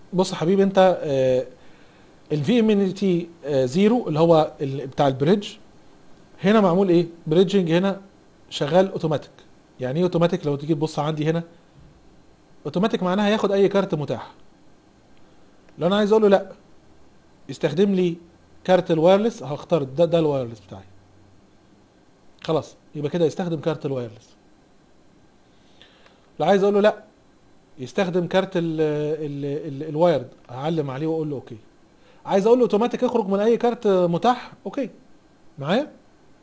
بص يا حبيبي انت الفي ام ان تي زيرو اللي هو ال- بتاع البريدج هنا معمول ايه بريدجنج هنا شغال اوتوماتيك يعني ايه اوتوماتيك لو تيجي تبص عندي هنا اوتوماتيك معناها ياخد اي كارت متاح لو انا عايز اقول له لا يستخدم لي كارت الوايرلس هختار ده ده الوايرلس بتاعي خلاص يبقى كده يستخدم كارت الوايرلس لو عايز اقول له لا يستخدم كارت ال ال ال الوايرد هعلم عليه واقول له اوكي عايز اقول له اوتوماتيك اخرج من اي كارت متاح اوكي معايا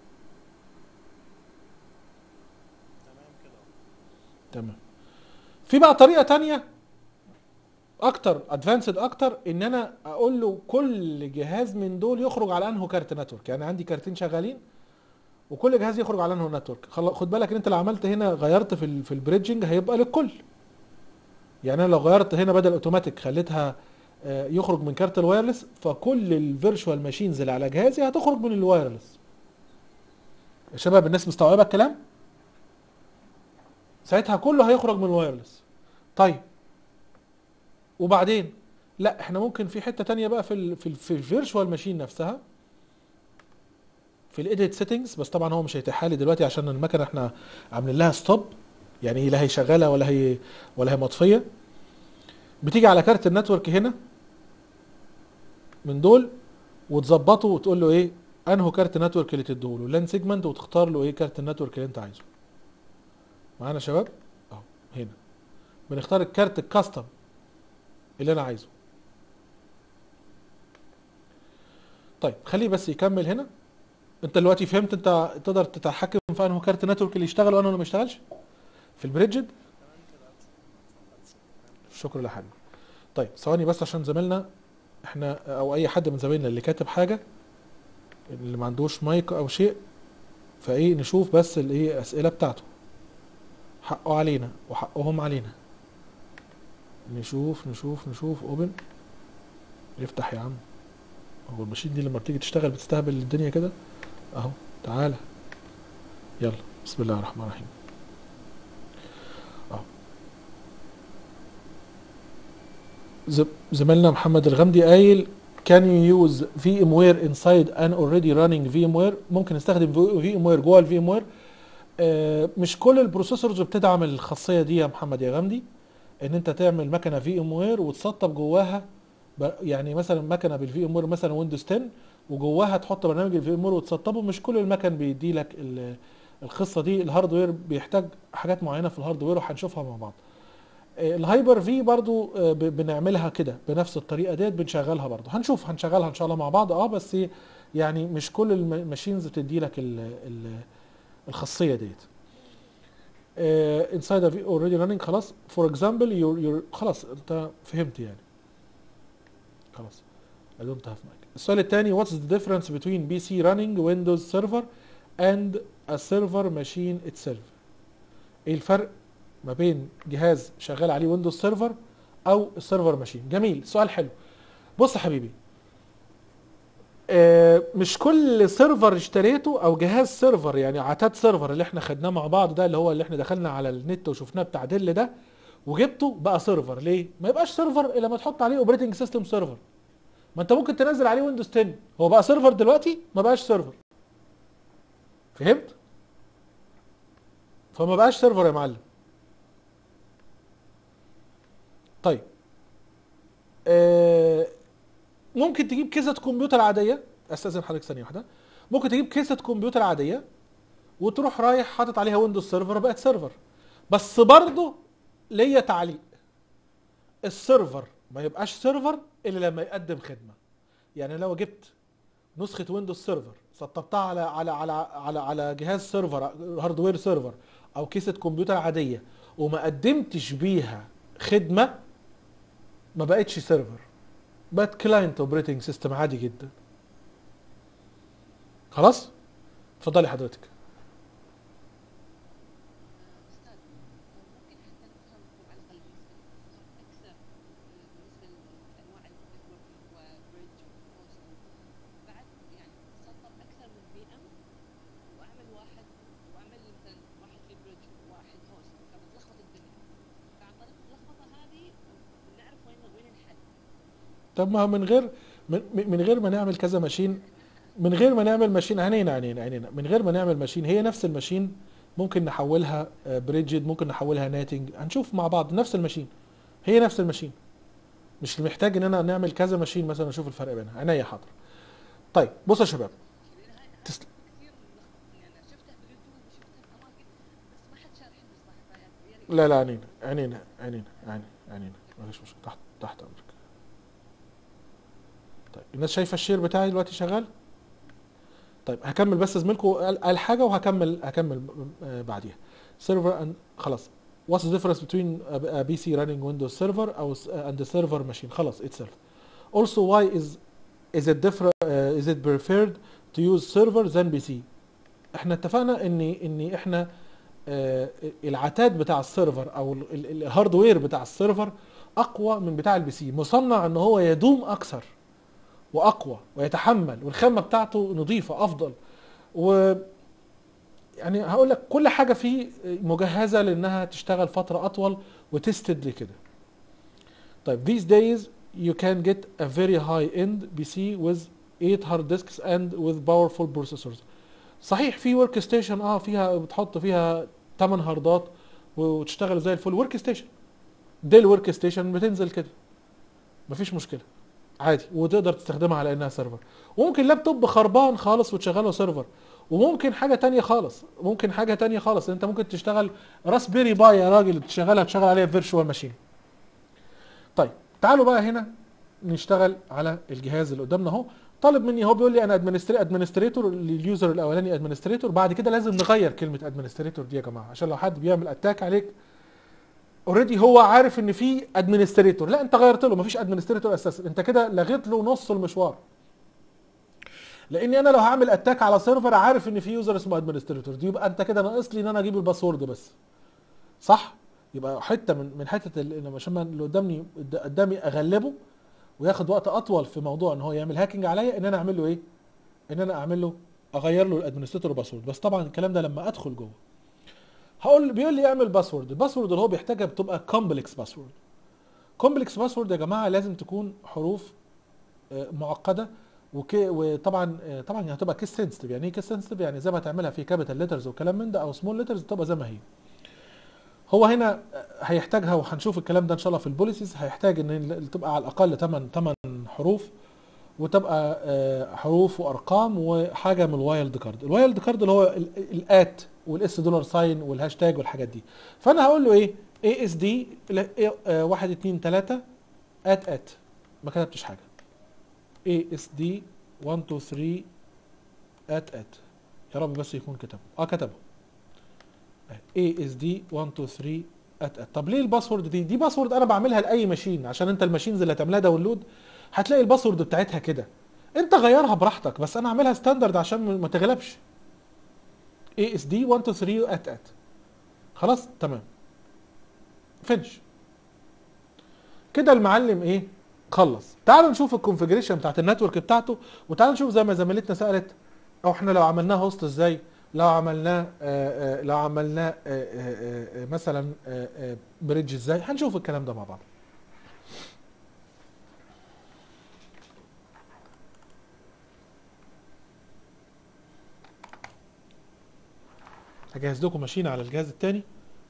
تمام كده تمام في بقى طريقه تانية اكتر ادفانسد اكتر ان انا اقول له كل جهاز من دول يخرج على انه كارت نتورك يعني عندي كارتين شغالين وكل جهاز يخرج على انه نتورك خل- خد بالك ان انت لو عملت هنا غيرت في ال في البريدجنج هيبقى للكل يعني انا لو غيرت هنا بدل اوتوماتيك خليتها آه، يخرج من كارت الوايرلس فكل الفيرتشوال ماشينز اللي على جهازي هتخرج من الوايرلس يا شباب الناس مستوعبه الكلام ساعتها كله هيخرج من الوايرلس طيب وبعدين لا احنا ممكن في حته تانية بقى في ال في ال في الفيرتشوال ماشين نفسها في الايديت سيتنجز بس طبعا هو مش هيتيحها لي دلوقتي عشان المكنه احنا عاملين لها ستوب يعني لا هي شغاله ولا هي ولا هي مطفيه بتيجي على كارت النتورك هنا من دول وتظبطه وتقول له ايه انهو كارت نتورك اللي تديهوله لان سيجمنت وتختار له ايه كارت النتورك اللي انت عايزه معانا يا شباب اهو هنا بنختار الكارت الكاستم اللي انا عايزه طيب خليه بس يكمل هنا انت دلوقتي فهمت انت تقدر تتحكم في انه كارت نتورك اللي يشتغل وانه اللي ما يشتغلش في البريدجد تمام كده شكرا يا حبيبي طيب ثواني بس عشان زميلنا احنا او اي حد من زمايلنا اللي كاتب حاجه اللي ما عندوش مايك او شيء فايه نشوف بس الايه الاسئله بتاعته حقه علينا وحقهم علينا نشوف نشوف نشوف اوبن افتح يا عم هو الماشين دي لما بتيجي تشتغل بتستهبل الدنيا كده اهو تعالى يلا بسم الله الرحمن الرحيم اهو ز- زميلنا محمد الغامدي قايل can you use VMware inside an already running VMware ممكن نستخدم VMware جوه ال VMware آه، مش كل البروسيسورز بتدعم الخاصيه دي يا محمد يا غامدي ان انت تعمل مكنه في ام وير وتسطب جواها ب- يعني مثلا مكنه بالفي ام وير مثلا ويندوز 10 وجواها تحط برنامج الفي ام وير وتسطبه مش كل المكن بيدي لك ال- القصه دي الهاردوير بيحتاج حاجات معينه في الهاردوير وهنشوفها مع بعض آه، الهايبر في برضو آه، ب- بنعملها كده بنفس الطريقه ديت بنشغلها برضو هنشوف هنشغلها ان شاء الله مع بعض اه بس يعني مش كل الماشينز بتدي لك ال- ال- الخاصيه ديت انسايد اوف اوريدي راننج خلاص فور اكزامبل يور يور خلاص انت فهمت يعني خلاص I don't have mic. السؤال الثاني what's the difference between PC running Windows server and a server machine itself ايه الفرق ما بين جهاز شغال عليه ويندوز سيرفر او السيرفر ماشين جميل سؤال حلو بص يا حبيبي آه، مش كل سيرفر اشتريته او جهاز سيرفر يعني عتاد سيرفر اللي احنا خدناه مع بعض ده اللي هو اللي احنا دخلنا على النت وشفناه بتاع ديل ده وجبته بقى سيرفر ليه ما يبقاش سيرفر الا لما تحط عليه اوبريتنج سيستم سيرفر ما انت ممكن تنزل عليه ويندوز 10 هو بقى سيرفر دلوقتي ما بقاش سيرفر فهمت فما بقاش سيرفر يا معلم طيب آه ممكن تجيب كيسة كمبيوتر عادية استاذن حضرتك ثانية واحدة ممكن تجيب كيسة كمبيوتر عادية وتروح رايح حاطط عليها ويندوز سيرفر بقت سيرفر بس برضه ليا تعليق السيرفر ما يبقاش سيرفر الا لما يقدم خدمة يعني لو جبت نسخة ويندوز سيرفر سطبتها على على على على على جهاز سيرفر هاردوير سيرفر او كيسة كمبيوتر عادية وما قدمتش بيها خدمة ما بقتش سيرفر بقت كلاينت اوبريتنج سيستم عادي جدا خلاص اتفضلي حضرتك أستاذ ممكن حتى نفهم على الأقل أكثر بالنسبة لأنواع النتوركينج وبريدج وهوست بعد يعني سطب أكثر من في إم وأعمل واحد وأعمل مثلا واحد في بريدج وواحد هوست فبتلخبط الدنيا فعن طريق اللخبطة هذه نعرف وين وين الحل طب ما هو من غير من, من غير ما نعمل كذا ماشين من غير ما نعمل ماشين عينينا عينينا عينينا من غير ما نعمل ماشين هي نفس الماشين ممكن نحولها بريدجد ممكن نحولها ناتنج هنشوف مع بعض نفس الماشين هي نفس الماشين مش محتاج ان انا نعمل كذا ماشين مثلا اشوف الفرق بينها عينيا حاضر طيب بصوا يا شباب يعني هاي هاي تسل- كثير ملخبط يعني شفتها باليوتيوب وشفتها باماكن بس ما حد شارح لي صح فيعني لا لا عينينا عينينا عينينا عينينا عينينا مفيش مشكله تحت تحت امرك طيب الناس شايفه الشير بتاعي دلوقتي شغال طيب هكمل بس زميلكم قال قال حاجه وهكمل هكمل آه، بعديها سيرفر and خلاص what's the difference between a, a PC running Windows server او s- and the server machine خلاص itself also why is is it different uh, is it preferred to use server than PC احنا اتفقنا ان ان احنا آه، العتاد بتاع السيرفر او ال- ال- الهاردوير بتاع السيرفر اقوى من بتاع البي سي مصنع ان هو يدوم اكثر واقوى ويتحمل والخامه بتاعته نظيفه افضل و يعني هقول لك كل حاجه فيه مجهزه لانها تشتغل فتره اطول وتستد لكده طيب these days you can get a very high end PC with 8 hard disks and with powerful processors صحيح في ورك ستيشن اه فيها بتحط فيها 8 هاردات وتشتغل زي الفل ورك ستيشن ديل ورك ستيشن بتنزل كده مفيش مشكله عادي وتقدر تستخدمها على انها سيرفر وممكن لابتوب خربان خالص وتشغله سيرفر وممكن حاجه تانية خالص ممكن حاجه تانية خالص انت ممكن تشتغل راسبيري باي يا راجل تشغلها تشغل عليها فيرتشوال ماشين طيب تعالوا بقى هنا نشتغل على الجهاز اللي قدامنا اهو طالب مني هو بيقول لي انا ادمنستريتور لليوزر الاولاني ادمنستريتور بعد كده لازم نغير كلمه ادمنستريتور دي يا جماعه عشان لو حد بيعمل اتاك عليك اوريدي هو عارف ان في ادمنستريتور لا انت غيرت له مفيش ادمنستريتور اساسا انت كده لغيت له نص المشوار لاني انا لو هعمل اتاك على سيرفر عارف ان في يوزر اسمه ادمنستريتور دي يبقى انت كده ناقص لي ان انا اجيب الباسورد بس صح يبقى حته من من حته ال- ان عشان ما اللي قدامي قدامي اغلبه وياخد وقت اطول في موضوع ان هو يعمل هاكينج عليا ان انا اعمل له ايه ان انا اعمل له اغير له الادمنستريتور باسورد بس طبعا الكلام ده لما ادخل جوه هقول بيقول لي اعمل باسورد الباسورد اللي هو بيحتاجها بتبقى كومبلكس باسورد كومبلكس باسورد يا جماعه لازم تكون حروف آه، معقده وكي وطبعا آه، طبعا هي هتبقى كيس سنسيتيف يعني ايه كيس سنسيتيف يعني زي ما هتعملها في كابيتال ليترز وكلام من ده او سمول ليترز تبقى زي ما هي هو هنا آه، هيحتاجها وهنشوف الكلام ده ان شاء الله في البوليسيز هيحتاج ان ال- تبقى على الاقل 8 8 حروف وتبقى آه، حروف وارقام وحاجه من الوايلد كارد الوايلد كارد اللي هو ال- الات والاس دولار ساين والهاشتاج والحاجات دي فانا هقول له ايه اي اس دي 1 2 3 ات ات ما كتبتش حاجه اي اس دي 1 2 3 ات ات يا رب بس يكون كتبه اه كتبه اي اس دي 1 2 3 ات ات طب ليه الباسورد دي دي باسورد انا بعملها لاي ماشين عشان انت الماشينز اللي هتعملها داونلود هتلاقي الباسورد بتاعتها كده انت غيرها براحتك بس انا اعملها ستاندرد عشان ما- ما تغلبش اي اس دي 1 2 3 ات ات خلاص تمام فينش كده المعلم ايه خلص تعالوا نشوف الكونفجريشن بتاعت النتورك بتاعته وتعالوا نشوف زي ما زميلتنا سالت او احنا لو عملناه هوست ازاي لو عملناه آه، آه، لو عملناه آه، آه، آه، مثلا آه، آه، بريدج ازاي هنشوف الكلام ده مع بعض هجهز لكم ماشينة على الجهاز التاني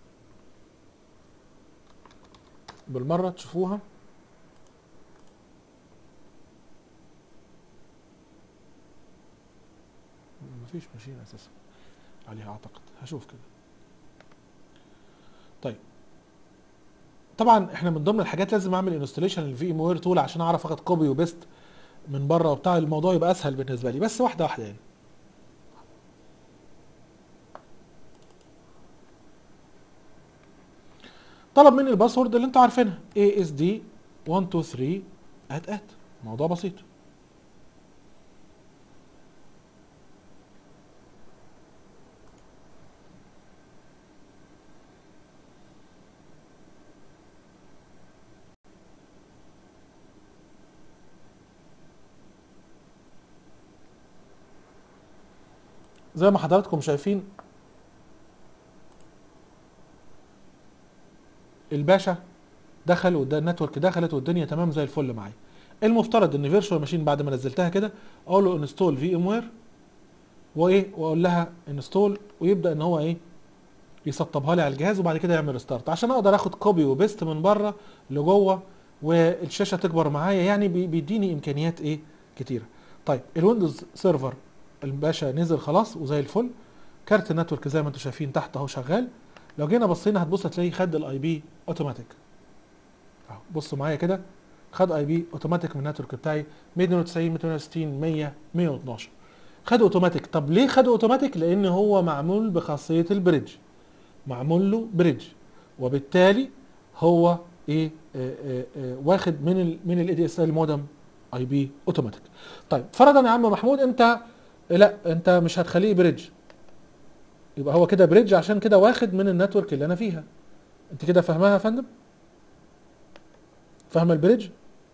بالمرة تشوفوها مفيش ماشينة اساسا عليها اعتقد هشوف كده طيب طبعا احنا من ضمن الحاجات لازم اعمل انستليشن للفي ام وير تول عشان اعرف اخد كوبي وبيست من بره وبتاع الموضوع يبقى اسهل بالنسبه لي بس واحده واحده يعني طلب مني الباسورد اللي انتوا عارفينها ASD 123 ات ات موضوع بسيط زي ما حضراتكم شايفين الباشا دخل والنتورك دخلت والدنيا تمام زي الفل معايا المفترض ان فيرتشوال ماشين بعد ما نزلتها كده اقول له انستول في ام وير وايه واقول لها انستول ويبدا ان هو ايه يسطبها لي على الجهاز وبعد كده يعمل ستارت عشان اقدر اخد كوبي وبيست من بره لجوه والشاشه تكبر معايا يعني بي- بيديني امكانيات ايه كتيره طيب الويندوز سيرفر الباشا نزل خلاص وزي الفل كارت النتورك زي ما انتم شايفين تحت اهو شغال لو جينا بصينا هتبص هتلاقيه خد الاي بي اوتوماتيك اهو بصوا معايا كده خد اي بي اوتوماتيك من النتورك بتاعي 192 260 100 112 خده اوتوماتيك طب ليه خده اوتوماتيك لان هو معمول بخاصيه البريدج معمول له بريدج وبالتالي هو ايه آه آه آه واخد من ال من الاي دي اس ال مودم اي بي اوتوماتيك طيب فرضا يا عم محمود انت لا انت مش هتخليه بريدج يبقى هو كده بريدج عشان كده واخد من النتورك اللي انا فيها انت كده فاهمها يا فندم فاهمه البريدج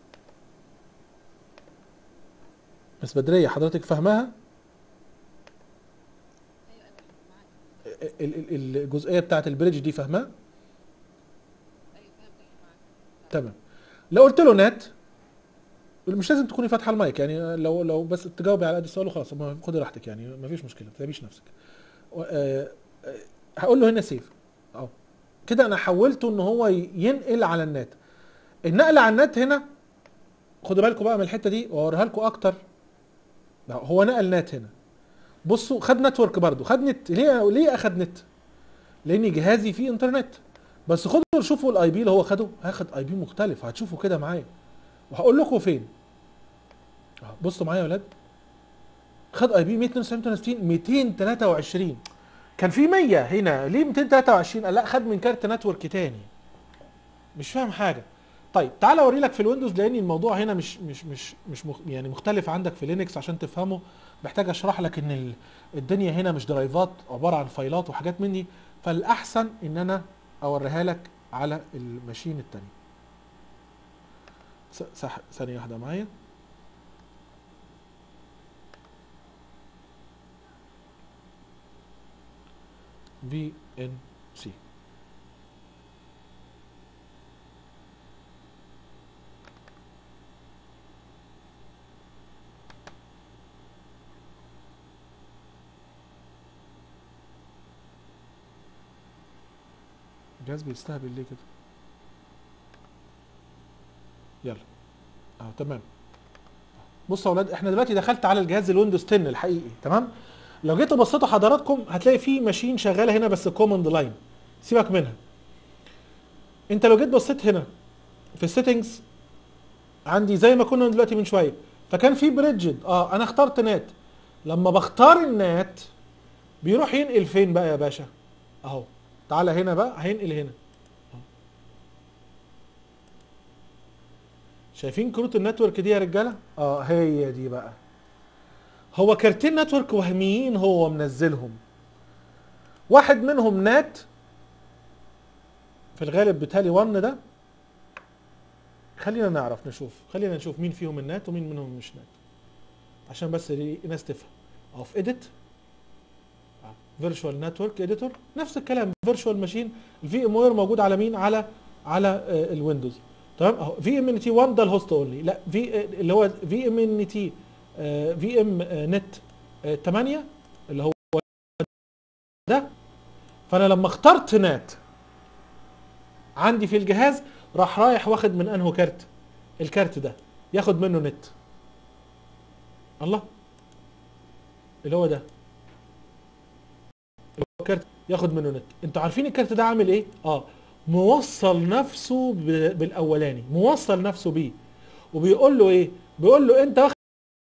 بس بدريه حضرتك فاهماها ايوه ايوه معاك ال- ال- الجزئيه بتاعت البريدج دي فاهماها ايوه فهمتك معاك تمام لو قلت له نت مش لازم تكوني فاتحه المايك يعني لو لو بس تجاوبي على قد السؤال وخلاص ما- خدي راحتك يعني ما فيش مشكله ما تتعبيش نفسك و- آه، آه، هقول له هنا سيف اهو كده انا حولته ان هو ي- ينقل على النت النقل على النت هنا خدوا بالكم بقى من الحته دي واوريها لكم اكتر ده هو نقل نت هنا بصوا خد نتورك برضو خد نت ليه ليه اخد نت لان جهازي فيه انترنت بس خدوا شوفوا الاي بي اللي هو خده هاخد اي بي مختلف هتشوفوا كده معايا وهقول لكم فين أهو، بصوا معايا يا ولاد خد اي بي 262 223 كان في 100 هنا ليه 223 قال لا خد من كارت نتورك تاني مش فاهم حاجه طيب تعال اوري لك في الويندوز لان الموضوع هنا مش مش مش مش مخ يعني مختلف عندك في لينكس عشان تفهمه محتاج اشرح لك ان ال- الدنيا هنا مش درايفات عباره عن فايلات وحاجات من دي فالاحسن ان انا اوريها لك على الماشين التانية س- سح- ثانية واحدة معايا في ان سي الجهاز بيستهبل ليه كده يلا اه تمام بصوا يا اولاد احنا دلوقتي دخلت على الجهاز الويندوز 10 الحقيقي تمام لو جيتوا بصيتوا حضراتكم هتلاقي في ماشين شغاله هنا بس كوماند لاين سيبك منها انت لو جيت بصيت هنا في السيتنجز عندي زي ما كنا دلوقتي من شويه فكان في بريدجد اه انا اخترت نات لما بختار النات بيروح ينقل فين بقى يا باشا اهو تعالى هنا بقى هينقل هنا أهو. شايفين كروت النتورك دي يا رجاله اه هي دي بقى هو كارتين نتورك وهميين هو منزلهم واحد منهم نات في الغالب بتالي 1 ده خلينا نعرف نشوف خلينا نشوف مين فيهم النات ومين منهم مش نات عشان بس دي الناس تفهم اهو في اديت فيرتشوال نتورك اديتور نفس الكلام فيرتشوال ماشين الفي ام وير موجود على مين على على آه، الويندوز تمام اهو في ام ان تي 1 ده الهوست اونلي لا في اللي هو في ام ان تي في ام نت 8 اللي هو ده فانا لما اخترت نات عندي في الجهاز راح رايح واخد من انه كارت الكارت ده ياخد منه نت الله اللي هو ده كارت ياخد منه نت انتوا عارفين الكارت ده عامل ايه اه موصل نفسه ب- بالاولاني موصل نفسه بيه وبيقول له ايه بيقول له انت واخد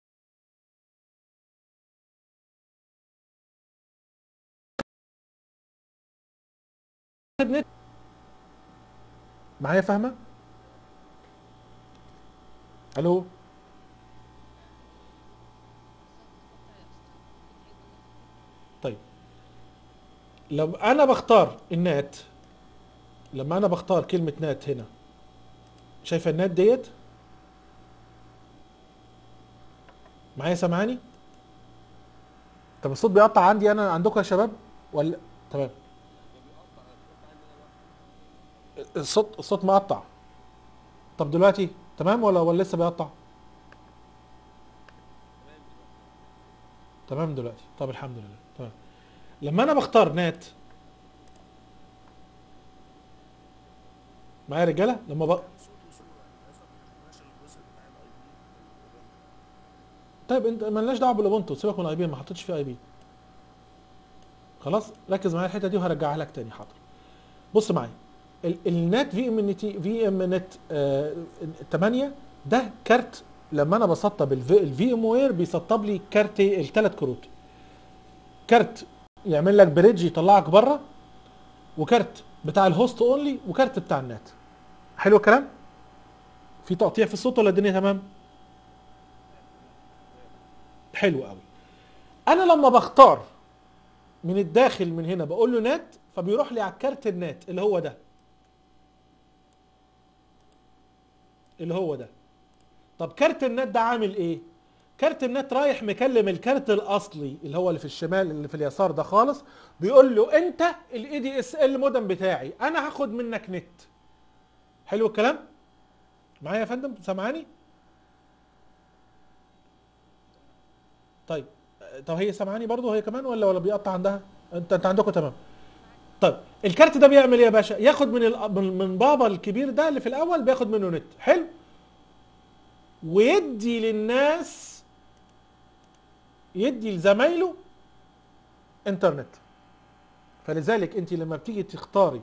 نت معايا فاهمه الو طيب لما انا بختار النات لما انا بختار كلمة نات هنا شايفة النات ديت معايا سامعاني طب الصوت بيقطع عندي انا عندكم يا شباب ولا تمام الصوت الصوت مقطع طب دلوقتي تمام ولا ولا لسه بيقطع تمام دلوقتي طب الحمد لله تمام لما انا بختار نات معايا يا رجاله لما بق... كان صوت وصوره يعني مثلا ما تبقاش الجزء بتاع الاي بي طيب انت مالناش دعوه بالاوبونتو سيبك من الاي بي ما حطيتش فيه اي بي خلاص ركز معايا الحته دي وهرجعها لك تاني حاضر بص معايا ال- النت في ام نت في ام نت 8 ده كارت لما انا بسطب الفي ام وير بيسطب لي كارت الثلاث كروت كارت يعمل لك بريدج يطلعك بره وكارت بتاع الهوست اونلي وكارت بتاع النت حلو الكلام في تقطيع في الصوت ولا الدنيا تمام حلو قوي انا لما بختار من الداخل من هنا بقول له نت فبيروح لي على الكارت النت اللي هو ده اللي هو ده طب كارت النت ده عامل ايه كارت النت رايح مكلم الكارت الاصلي اللي هو اللي في الشمال اللي في اليسار ده خالص بيقول له انت الاي دي اس ال مودم بتاعي انا هاخد منك نت حلو الكلام معايا يا فندم سامعاني طيب طب هي سامعاني برضو هي كمان ولا ولا بيقطع عندها انت انت عندكم تمام طيب الكارت ده بيعمل ايه يا باشا ياخد من ال... من من بابا الكبير ده اللي في الاول بياخد منه نت حلو ويدي للناس يدي لزمايله انترنت فلذلك انت لما بتيجي تختاري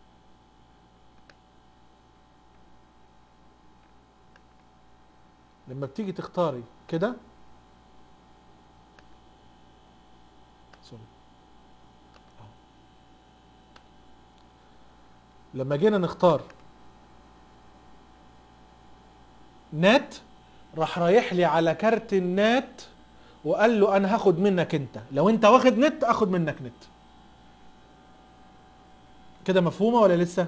لما بتيجي تختاري كده سوري أهو. لما جينا نختار نت راح رايح لي على كارت النت وقال له انا هاخد منك انت لو انت واخد نت اخد منك نت كده مفهومه ولا لسه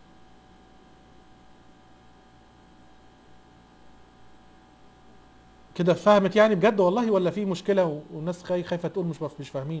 كده فهمت يعني بجد والله ولا في مشكله و- والناس خاي- خايفه تقول مش مش فاهمين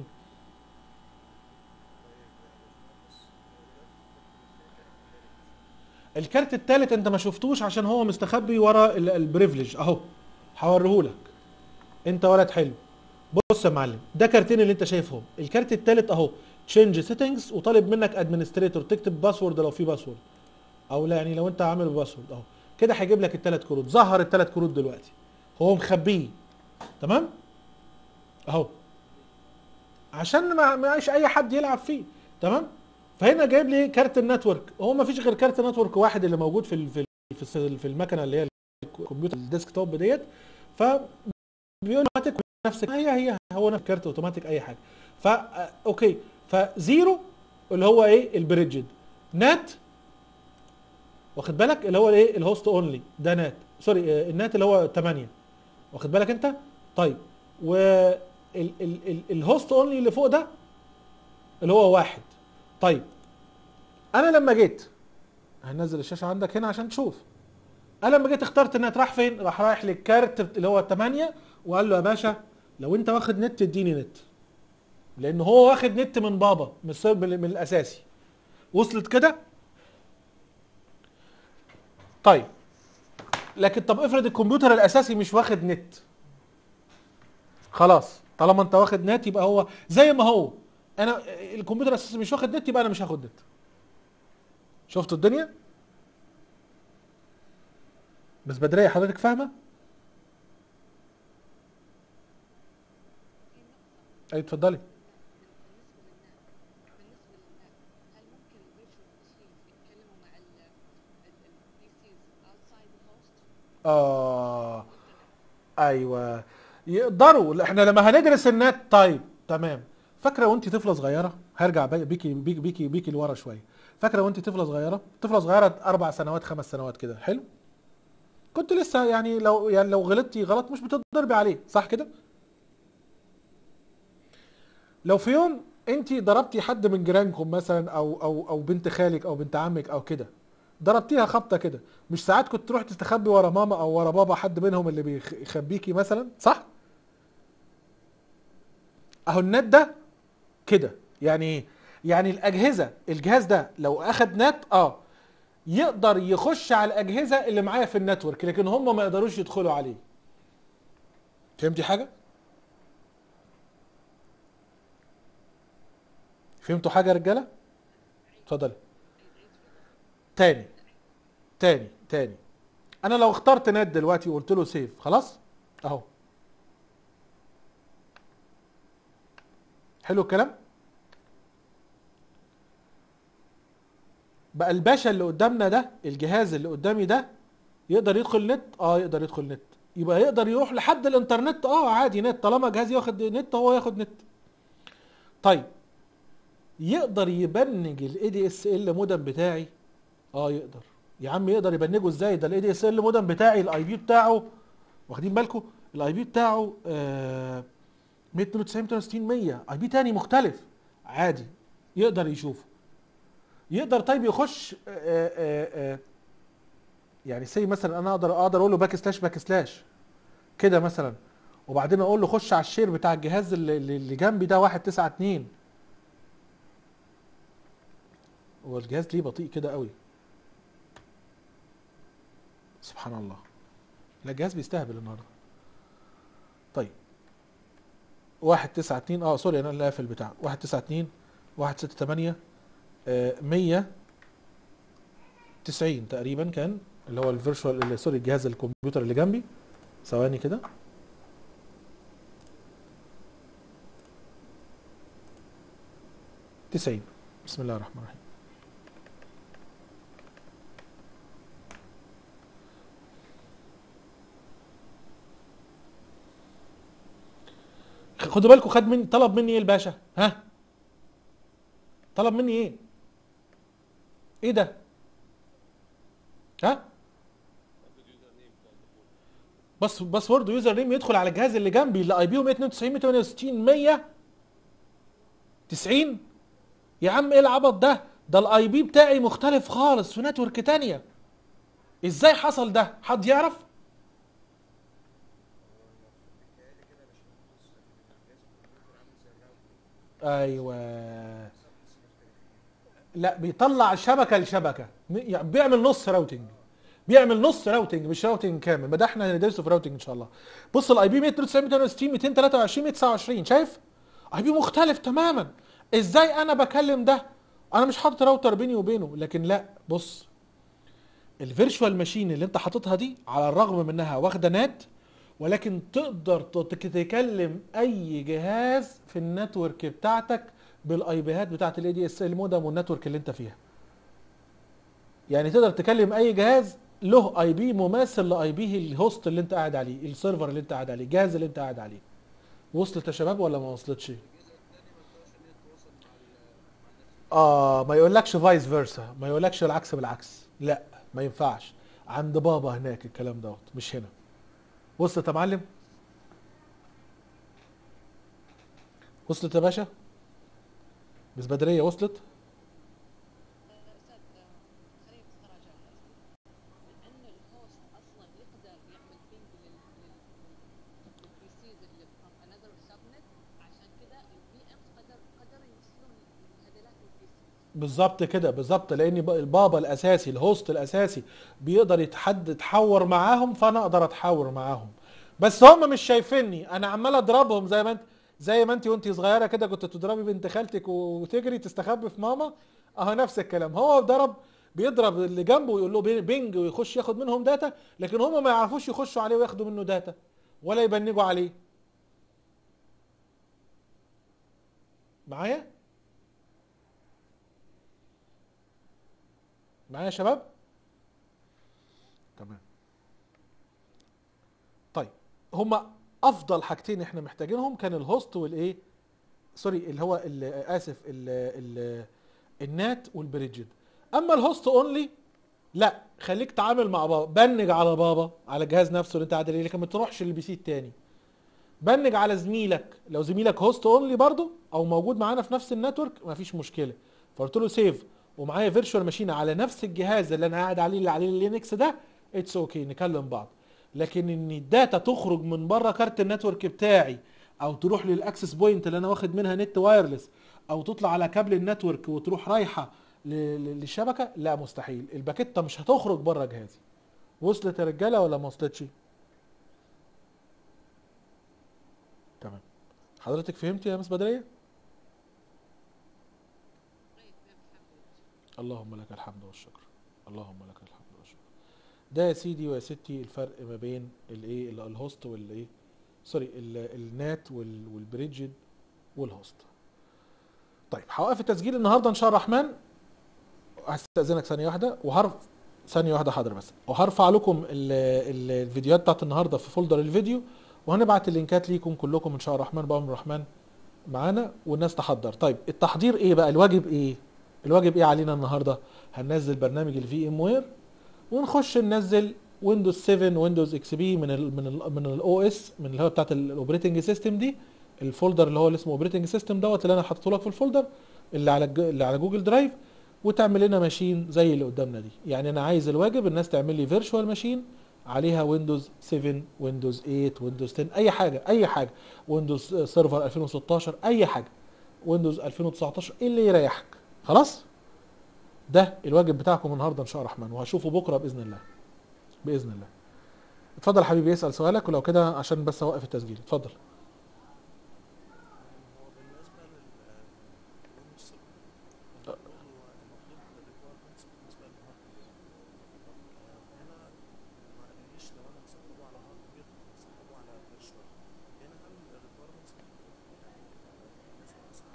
الكارت التالت انت ما شفتوش عشان هو مستخبي ورا ال- البريفليج اهو هوريهولك انت ولد حلو بص يا معلم ده كارتين اللي انت شايفهم الكارت التالت اهو تشينج سيتنجز وطالب منك ادمنستريتور تكتب باسورد لو في باسورد او لا يعني لو انت عامل باسورد اهو كده هيجيب لك الثلاث كروت ظهر الثلاث كروت دلوقتي هو مخبيه تمام اهو عشان ما معيش اي حد يلعب فيه تمام فهنا جايب لي كارت النتورك هو ما فيش غير كارت نتورك واحد اللي موجود في ال- في ال- في الس- في المكنه اللي هي الكمبيوتر الديسك توب ديت ف بيقول اوتوماتيك نفس هي هي هو نفس كارت اوتوماتيك اي حاجه فا آه، اوكي فزيرو اللي هو ايه البريدجد نات واخد بالك اللي هو الايه الهوست اونلي ده نات سوري آه، النات اللي هو 8 واخد بالك انت طيب و ال- ال- ال- الهوست اونلي اللي فوق ده اللي هو واحد طيب انا لما جيت هنزل الشاشه عندك هنا عشان تشوف انا لما جيت اخترت النت راح فين راح رايح للكارت اللي هو 8 وقال له يا باشا لو انت واخد نت اديني نت لان هو واخد نت من بابا من السيرف من الاساسي وصلت كده طيب لكن طب افرض الكمبيوتر الاساسي مش واخد نت خلاص طالما انت واخد نت يبقى هو زي ما هو انا الكمبيوتر الاساسي مش واخد نت يبقى انا مش هاخد نت شفتوا الدنيا بس بدرية حضرتك فاهمه في نقطة اي اتفضلي بالنسبة للناس بالنسبة للناس هل ممكن الفيرتشوال ماشينز يتكلموا مع البي سيز outside الهوست؟ اه ايوه يقدروا احنا لما هندرس النت طيب تمام فاكره وانت طفله صغيره هرجع بي- بيكي بيكي بيكي, بيكي لورا شويه فاكره وانت طفله صغيره طفله صغيره اربع سنوات خمس سنوات كده حلو كنت لسه يعني لو يعني لو غلطتي غلط مش بتضربي عليه صح كده لو في يوم انت ضربتي حد من جيرانكم مثلا او او او بنت خالك او بنت عمك او كده ضربتيها خبطه كده مش ساعات كنت تروح تستخبي ورا ماما او ورا بابا حد منهم اللي بيخبيكي مثلا صح اهو النت ده كده يعني ايه يعني الاجهزه الجهاز ده لو اخد نت اه يقدر يخش على الاجهزه اللي معايا في النتورك لكن هم ما يقدروش يدخلوا عليه فهمتي حاجه فهمتوا حاجه يا رجاله اتفضلي تاني تاني تاني انا لو اخترت نت دلوقتي وقلت له سيف خلاص اهو حلو الكلام بقى الباشا اللي قدامنا ده الجهاز اللي قدامي ده يقدر يدخل نت اه يقدر يدخل نت يبقى يقدر يروح لحد الانترنت اه عادي نت طالما جهازي واخد نت هو ياخد نت طيب يقدر يبنج الاي دي اس ال مودم بتاعي اه يقدر يا عم يقدر يبنجه ازاي ده الاي دي اس ال مودم بتاعي الاي بي بتاعه واخدين بالكم الاي بي بتاعه آه 192 160 100 اي بي تاني مختلف عادي يقدر يشوفه يقدر طيب يخش آه آه آه يعني سي مثلا انا اقدر اقدر اقول له باك سلاش باك سلاش كده مثلا وبعدين اقول له خش على الشير بتاع الجهاز اللي, اللي جنبي ده 192 هو الجهاز ليه بطيء كده قوي سبحان الله لا الجهاز بيستهبل النهارده طيب واحد تسعة اتنين اه سوري انا اللي قافل بتاع واحد تسعة اتنين واحد ستة تمانية آه مية تسعين تقريبا كان اللي هو الفيرشوال سوري الجهاز الكمبيوتر اللي جنبي ثواني كده تسعين بسم الله الرحمن الرحيم خدوا بالكم خد مني طلب مني ايه الباشا ها طلب مني ايه ايه ده ها بس باسورد يوزر نيم يدخل على الجهاز اللي جنبي اللي اي بي 192 168 100 90 يا عم ايه العبط ده ده الاي بي بتاعي مختلف خالص في نتورك تانية ازاي حصل ده حد يعرف ايوه لا بيطلع شبكه لشبكه يعني بيعمل نص راوتنج بيعمل نص راوتنج مش راوتنج كامل ما ده احنا هندرسه في راوتنج ان شاء الله بص الاي بي 192 260 223 129 شايف اي بي مختلف تماما ازاي انا بكلم ده انا مش حاطط راوتر بيني وبينه لكن لا بص الفيرشوال ماشين اللي انت حاططها دي على الرغم من انها واخده نات ولكن تقدر تكلم اي جهاز في النتورك بتاعتك بالاي بيهات بتاعت الاي دي اس ال مودم والنتورك اللي انت فيها يعني تقدر تكلم اي جهاز له اي بي مماثل لاي بي الهوست اللي انت قاعد عليه السيرفر اللي انت قاعد عليه الجهاز اللي انت قاعد عليه وصلت يا شباب ولا ما وصلتش اه ما يقولكش فايس فيرسا ما يقولكش العكس بالعكس لا ما ينفعش عند بابا هناك الكلام دوت مش هنا وصلت يا معلم وصلت يا باشا بس بدريه وصلت استاذ خليني بس اراجع لان الهوست اصلا يقدر يعمل بينج للبي سيز اللي from another subnet عشان كده البي امز قدر قدر يوصلون هذولات البي سيز بالظبط كده بالظبط لان ب- البابا الاساسي الهوست الاساسي بيقدر يتحد يتحور معاهم فانا اقدر اتحور معاهم بس هم مش شايفيني انا عمال اضربهم زي ما انت زي ما انت وانت صغيره كده كنت تضربي بنت خالتك وتجري تستخبي في ماما اهو نفس الكلام هو ضرب بيضرب اللي جنبه ويقول له بي- بينج ويخش ياخد منهم داتا لكن هم ما يعرفوش يخشوا عليه وياخدوا منه داتا ولا يبنجوا عليه معايا معايا يا شباب تمام طيب هما افضل حاجتين احنا محتاجينهم كان الهوست والايه سوري اللي هو ال- اسف ال ال النات والبريدجد اما الهوست اونلي لا خليك تعامل مع بابا بنج على بابا على الجهاز نفسه اللي انت قاعد عليه لكن ما تروحش للبي سي التاني بنج على زميلك لو زميلك هوست اونلي برضو او موجود معانا في نفس النتورك مفيش مشكله فقلت له سيف ومعايا فيرتشوال ماشين على نفس الجهاز اللي انا قاعد عليه اللي عليه اللينكس ده اتس اوكي okay. نكلم بعض لكن ان الداتا تخرج من بره كارت النتورك بتاعي او تروح للاكسس بوينت اللي انا واخد منها نت وايرلس او تطلع على كابل النتورك وتروح رايحه ل- ل- للشبكه لا مستحيل الباكيته مش هتخرج بره جهازي وصلت يا رجاله ولا ما وصلتش تمام حضرتك فهمت يا مس بدريه اللهم لك الحمد والشكر اللهم لك الحمد والشكر ده يا سيدي ويا ستي الفرق ما بين الايه ال- الهوست والايه سوري ال- النات وال- والبريدجد والهوست طيب هوقف التسجيل النهارده ان شاء الله الرحمن هستأذنك ثانية واحدة وهرف ثانية واحدة حاضر بس وهرفع لكم ال... ال... الفيديوهات بتاعت النهاردة في فولدر الفيديو وهنبعت اللينكات ليكم كلكم ان شاء الله الرحمن بأمر الرحمن معانا والناس تحضر طيب التحضير ايه بقى الواجب ايه الواجب ايه علينا النهارده هننزل برنامج الفي ام وير ونخش ننزل ويندوز 7 ويندوز اكس بي من ال من ال من الاو اس من اللي هو بتاعت الاوبريتنج سيستم دي الفولدر اللي هو اللي اسمه اوبريتنج سيستم دوت اللي انا حاطه لك في الفولدر اللي على الج- اللي على جوجل درايف وتعمل لنا ماشين زي اللي قدامنا دي يعني انا عايز الواجب الناس تعمل لي فيرتشوال ماشين عليها ويندوز 7 ويندوز 8 ويندوز 10 اي حاجه اي حاجه ويندوز سيرفر 2016 اي حاجه ويندوز 2019 ايه اللي يريحك خلاص ده الواجب بتاعكم النهارده ان شاء الله الرحمن وهشوفه بكره باذن الله باذن الله اتفضل يا حبيبي اسال سؤالك ولو كده عشان بس اوقف التسجيل اتفضل هو بالنسبة للويندوز سيرفر برضه المطلوب الريكويرمنتس بالنسبة للهاردوير هنا ما قاليش لو انا هسطبه على هاردوير هسطبه على فيرتشوال هنا هل الريكويرمنتس يعني بالنسبة مثلا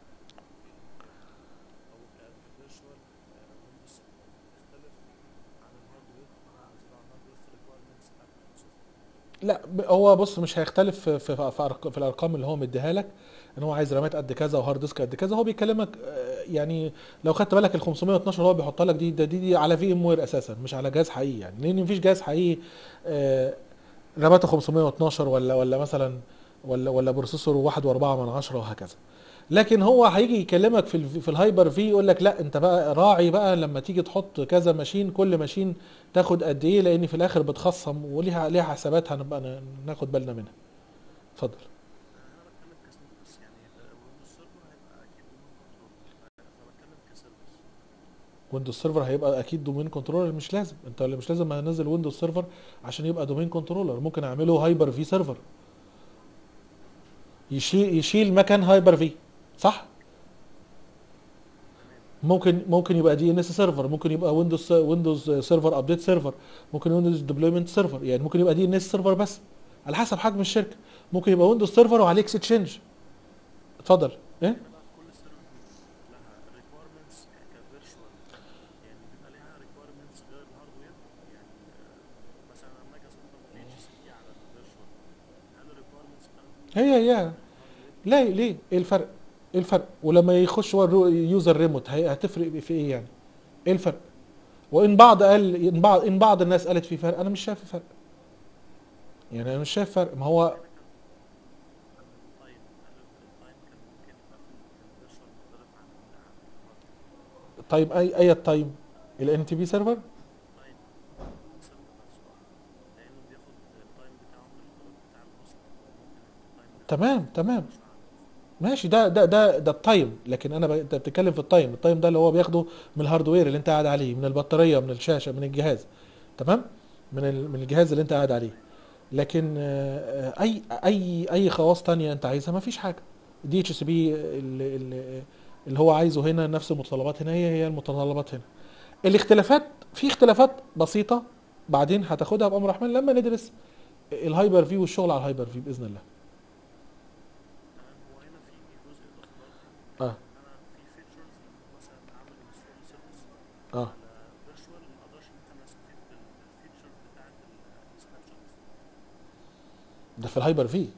او كفيرتشوال ويندوز سيرفر تختلف عن الهاردوير انا هنزله على الهاردوير في الريكويرمنتس بتاعت مايكروسوفت لا ب- هو بص مش هيختلف في في, في, أرق- في الارقام اللي هو مديها لك ان هو عايز رامات قد كذا وهارد ديسك قد كذا هو بيكلمك آه، يعني لو خدت بالك ال 512 اللي هو بيحطها لك دي ده دي, دي على في ام وير اساسا مش على جهاز حقيقي يعني لان مفيش جهاز حقيقي آه، راماته 512 ولا ولا مثلا ولا ولا بروسيسور 1.4 من عشرة وهكذا لكن هو هيجي يكلمك في ال في الهايبر في يقول لك لا انت بقى راعي بقى لما تيجي تحط كذا ماشين كل ماشين تاخد قد ايه لان في الاخر بتخصم وليها ليها حسابات هنبقى ن- ناخد بالنا منها اتفضل انا بتكلم كسيرفيس بس يعني ويندوز سيرفر هيبقى اكيد دومين كنترول فبتكلم كسيرفيس ويندوز سيرفر هيبقى اكيد دومين كنترولر مش لازم انت اللي مش لازم هنزل ويندوز سيرفر عشان يبقى دومين كنترولر ممكن اعمله هايبر في سيرفر يشيل يشيل مكان هايبر في صح ممكن ممكن يبقى دي ان اس سيرفر ممكن يبقى ويندوز ويندوز سيرفر ابديت سيرفر ممكن ويندوز ديبلويمنت سيرفر يعني ممكن يبقى دي ان اس سيرفر بس على حسب حجم الشركه ممكن يبقى ويندوز سيرفر وعليه اكستشينج اتفضل ايه هنا بقى في كل سيرفر لها ريكويرمنتس كفيرتشوال يعني بيبقى ليها ريكويرمنتس غير الهاردوير يعني آه، مثلا لما اجي استخدم بي اتش سي بي على الفيرتشوال هل الريكويرمنتس بتاعته هي هي لا ليه ايه الفرق ايه الفرق ولما يخش هو الرو- يوزر ريموت هي- هتفرق في ايه يعني ايه الفرق وان بعض قال ان بعض ان بعض الناس قالت في فرق انا مش شايف فرق يعني انا مش شايف فرق ما هو التايم هل التايم كان ممكن يبقى في الفيرتشوال مختلف عن ال- عن الهاردوير طيب اي اي التايم الان تي بي سيرفر تايم السيرفر نفسه آه. لانه بياخد التايم بتاعه من ال- بتاع الهوست ممكن التايم بتاعه تمام تمام مش على ماشي ده ده ده ده التايم لكن انا ب... انت بتتكلم في التايم التايم ده اللي هو بياخده من الهاردوير اللي انت قاعد عليه من البطاريه من الشاشه من الجهاز تمام من ال... من الجهاز اللي انت قاعد عليه لكن آه، آه، اي اي اي خواص تانية انت عايزها ما فيش حاجه دي اتش سي بي اللي هو عايزه هنا نفس المتطلبات هنا هي هي المتطلبات هنا الاختلافات في اختلافات بسيطه بعدين هتاخدها بامر الرحمن لما ندرس الهايبر في والشغل على الهايبر في باذن الله تمام هو هنا في جزء اضافي اه ان انا في فيتشرز مثلا اعمل انستول سيرفيس اه على فيرتشوال ما اقدرش ان انا استفيد بالفيتشر بتاعت السناب شوتس ده في الهايبر في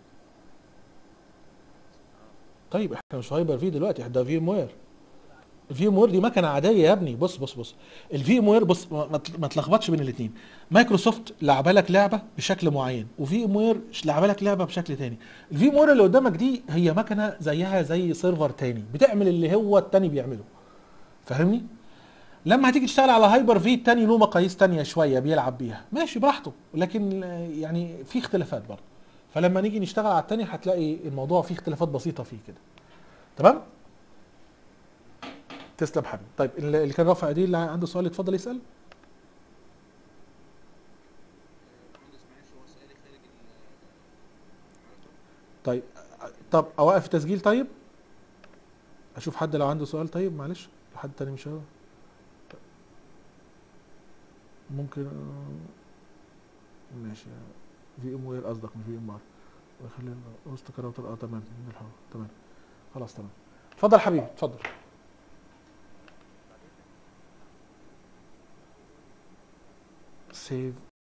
طيب احنا مش في هايبر في دلوقتي احنا في ام وير الفي ام وير دي مكنه عاديه يا ابني بص بص بص الفي ام وير بص ما- ما تل- ما تلخبطش بين الاثنين مايكروسوفت لعبه لك لعبه بشكل معين وفي ام وير لعبه لك لعبه بشكل تاني الفي ام وير اللي قدامك دي هي مكنه زيها زي سيرفر تاني بتعمل اللي هو التاني بيعمله فاهمني لما هتيجي تشتغل على هايبر في التاني له مقاييس تانية شويه بيلعب بيها ماشي براحته لكن آه، يعني في اختلافات برضه فلما نيجي نشتغل على التاني هتلاقي الموضوع فيه اختلافات بسيطه فيه كده تمام تسلم حبيبي طيب اللي اللي كان رافع ايديه اللي عنده سؤال يتفضل يسال مهندس معلش هو سؤالي خارج ال طيب طب اوقف التسجيل طيب اشوف حد لو عنده سؤال طيب معلش لو حد تاني مش هو ممكن آه، ماشي في ام وير قصدك مش في ام ار ويخلي الهوست كراوتر اه تمام من الحوار تمام خلاص تمام اتفضل حبيبي اتفضل سيف